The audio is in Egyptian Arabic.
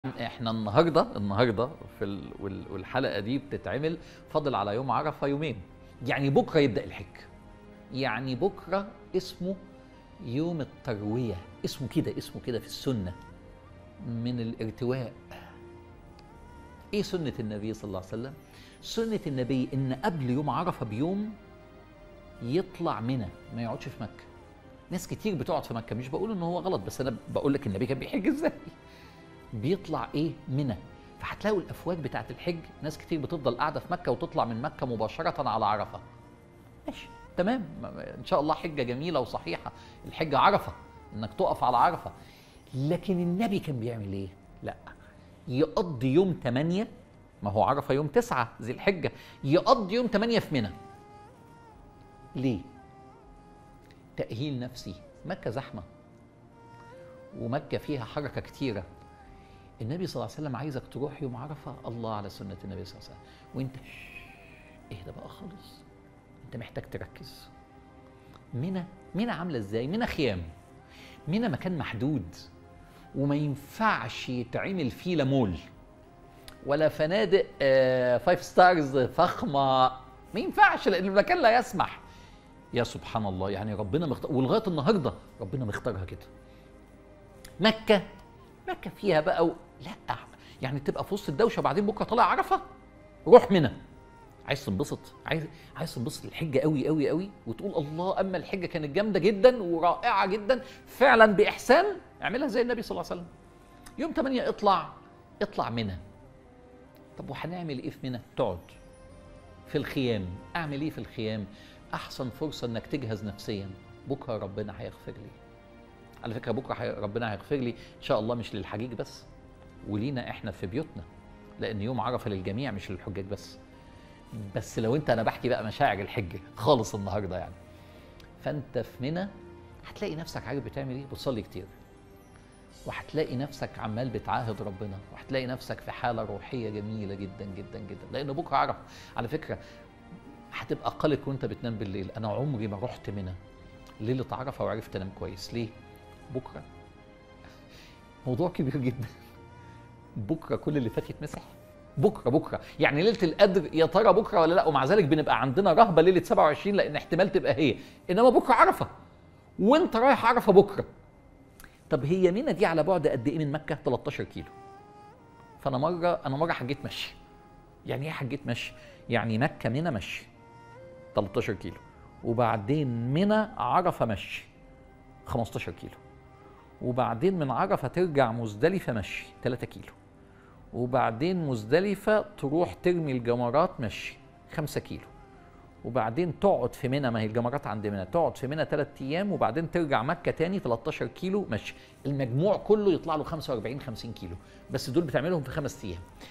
احنا النهارده النهارده في ال... وال- والحلقه دي بتتعمل فاضل على يوم عرفه يومين يعني بكره يبدا الحج يعني بكره اسمه يوم الترويه اسمه كده اسمه كده في السنه من الارتواء ايه سنه النبي صلى الله عليه وسلم سنه النبي ان قبل يوم عرفه بيوم يطلع منى ما يقعدش في مكه ناس كتير بتقعد في مكه مش بقول ان هو غلط بس انا بقول لك النبي كان بيحج ازاي بيطلع ايه منى فهتلاقوا الافواج بتاعت الحج ناس كتير بتفضل قاعده في مكه وتطلع من مكه مباشره على عرفه ماشي تمام ان شاء الله حجه جميله وصحيحه الحجه عرفه انك تقف على عرفه لكن النبي كان بيعمل ايه لا يقضي يوم 8 ما هو عرفه يوم 9 ذي الحجه يقضي يوم 8 في منى ليه تاهيل نفسي مكه زحمه ومكه فيها حركه كتيره النبي صلى الله عليه وسلم عايزك تروح يوم عرفه الله على سنه النبي صلى الله عليه وسلم وانت اهدى بقى خالص انت محتاج تركز منى منى عامله ازاي منى خيام منى مكان محدود وما ينفعش يتعمل فيه لا مول ولا فنادق آه، فايف ستارز فخمه ما ينفعش لان المكان لا يسمح يا سبحان الله يعني ربنا مختار ولغايه النهارده ربنا مختارها كده مكه مكه فيها بقى و... لا يعني تبقى في وسط الدوشه وبعدين بكره طالع عرفه روح منى عايز تنبسط عايز عايز تنبسط الحجه قوي قوي قوي وتقول الله اما الحجه كانت جامده جدا ورائعه جدا فعلا باحسان اعملها زي النبي صلى الله عليه وسلم يوم 8 اطلع اطلع منى طب وهنعمل ايه في منى تقعد في الخيام اعمل ايه في الخيام احسن فرصه انك تجهز نفسيا بكره ربنا هيغفر لي على فكره بكره حي... ربنا هيغفر لي ان شاء الله مش للحجيج بس ولينا احنا في بيوتنا لان يوم عرفه للجميع مش للحجاج بس بس لو انت انا بحكي بقى مشاعر الحج خالص النهارده يعني فانت في منى هتلاقي نفسك عارف بتعمل ايه بتصلي كتير وهتلاقي نفسك عمال بتعاهد ربنا وهتلاقي نفسك في حاله روحيه جميله جدا جدا جدا لان بكره عرفه على فكره هتبقى قلق وانت بتنام بالليل انا عمري ما رحت منى ليله عرفه وعرفت انام كويس ليه بكره موضوع كبير جدا بكره كل اللي فات يتمسح بكره بكره يعني ليله القدر يا ترى بكره ولا لا ومع ذلك بنبقى عندنا رهبه ليله 27 لان احتمال تبقى هي انما بكره عرفه وانت رايح عرفه بكره طب هي منى دي على بعد قد ايه من مكه 13 كيلو فانا مره انا مره حجيت مشي يعني ايه حجيت مشي يعني مكه منى مشي 13 كيلو وبعدين منى عرفه مشي 15 كيلو وبعدين من عرفه ترجع مزدلفه مشي 3 كيلو وبعدين مزدلفه تروح ترمي الجمرات مشي 5 كيلو وبعدين تقعد في منى ما هي الجمرات عند منى تقعد في منى 3 ايام وبعدين ترجع مكه تاني 13 كيلو مشي المجموع كله يطلع له 45 50 كيلو بس دول بتعملهم في خمس ايام